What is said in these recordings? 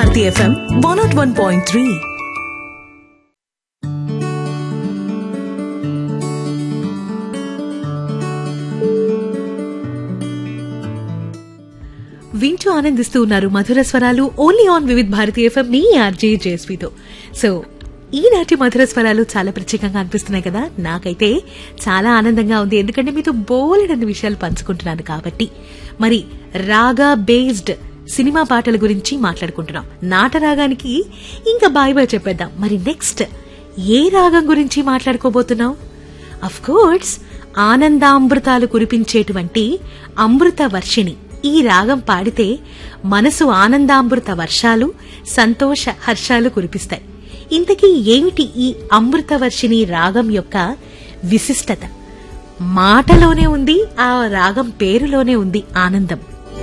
Bharati FM one naught one point three వింటూ ఆనందిస్తూ ఉన్నారు మధుర స్వరాలు only on Vividh Bharati FM మీ ఆర్జే జేఎస్వితో సో ఈనాటి మధుర స్వరాలు చాలా ప్రత్యేకంగా అనిపిస్తున్నాయి కదా నాకైతే చాలా ఆనందంగా ఉంది ఎందుకంటే మీతో బోలెడన్ని విషయాలు పంచుకుంటున్నాను కాబట్టి మరి రాగా బేస్డ్ సినిమా పాటల గురించి మాట్లాడుకుంటున్నాం నాట రాగానికి ఇంకా బాయ్ బాయ్ చెప్పేద్దాం మరి నెక్స్ట్ ఏ రాగం గురించి మాట్లాడుకోబోతున్నాం అఫ్ కోర్స్ ఆనందామృతాలు కురిపించేటువంటి అమృత వర్షిణి ఈ రాగం పాడితే మనసు ఆనందామృత వర్షాలు సంతోష హర్షాలు కురిపిస్తాయి ఇంతకీ ఏమిటి ఈ అమృత వర్షిణి రాగం యొక్క విశిష్టత మాటలోనే ఉంది ఆ రాగం పేరులోనే ఉంది ఆనందం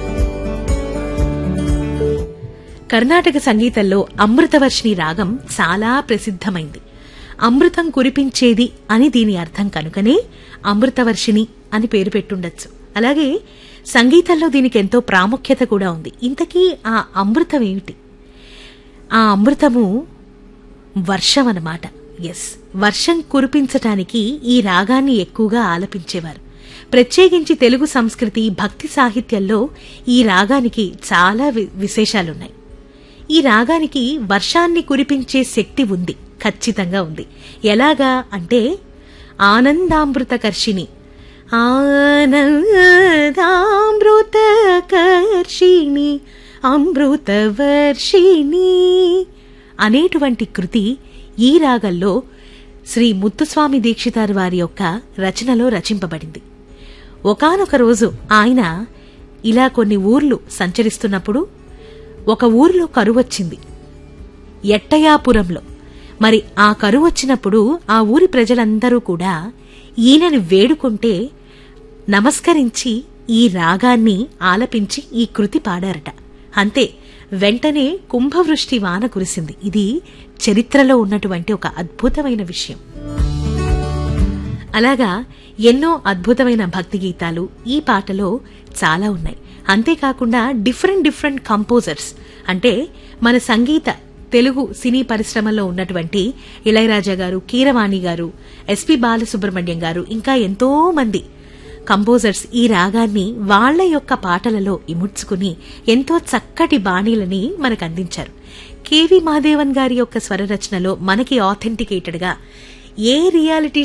కర్ణాటక సంగీతంలో అమృతవర్షిణి రాగం చాలా ప్రసిద్ధమైంది అమృతం కురిపించేది అని దీని అర్థం కనుకనే అమృతవర్షిణి అని పేరు పెట్టుండొచ్చు అలాగే సంగీతంలో దీనికి ఎంతో ప్రాముఖ్యత కూడా ఉంది ఇంతకీ ఆ అమృతం ఏమిటి ఆ అమృతము వర్షం అన్నమాట ఎస్ వర్షం కురిపించటానికి ఈ రాగాన్ని ఎక్కువగా ఆలపించేవారు ప్రత్యేకించి తెలుగు సంస్కృతి భక్తి సాహిత్యంలో ఈ రాగానికి చాలా వి- విశేషాలున్నాయి ఈ రాగానికి వర్షాన్ని కురిపించే శక్తి ఉంది ఖచ్చితంగా ఉంది ఎలాగా అంటే ఆనందామృత కర్షిణి ఆనందామృత కర్షిణి అమృతవర్షిణి అనేటువంటి కృతి ఈ రాగంలో శ్రీ ముత్తుస్వామి దీక్షితారు వారి యొక్క రచనలో రచింపబడింది ఒకానొక రోజు ఆయన ఇలా కొన్ని ఊర్లు సంచరిస్తున్నప్పుడు ఒక ఊరిలో కరువు వచ్చింది ఎట్టయాపురంలో మరి ఆ కరువు వచ్చినప్పుడు ఆ ఊరి ప్రజలందరూ కూడా ఈయనని వేడుకుంటే నమస్కరించి ఈ రాగాన్ని ఆలపించి ఈ కృతి పాడారట అంతే వెంటనే కుంభవృష్టి వాన కురిసింది ఇది చరిత్రలో ఉన్నటువంటి ఒక అద్భుతమైన విషయం అలాగా ఎన్నో అద్భుతమైన భక్తి గీతాలు ఈ పాటలో చాలా ఉన్నాయి అంతేకాకుండా డిఫరెంట్ డిఫరెంట్ కంపోజర్స్ అంటే మన సంగీత తెలుగు సినీ పరిశ్రమలో ఉన్నటువంటి ఇళయరాజా గారు కీరవాణి గారు ఎస్పి బాలసుబ్రహ్మణ్యం గారు ఇంకా ఎంతో మంది కంపోజర్స్ ఈ రాగాన్ని వాళ్ళ యొక్క పాటలలో ఇముడ్చుకుని ఎంతో చక్కటి బాణీలని మనకు అందించారు కేవి మాదేవన్ గారి యొక్క స్వర రచనలో మనకి ఆథెంటికేటెడ్ గా ఏ రియాలిటీ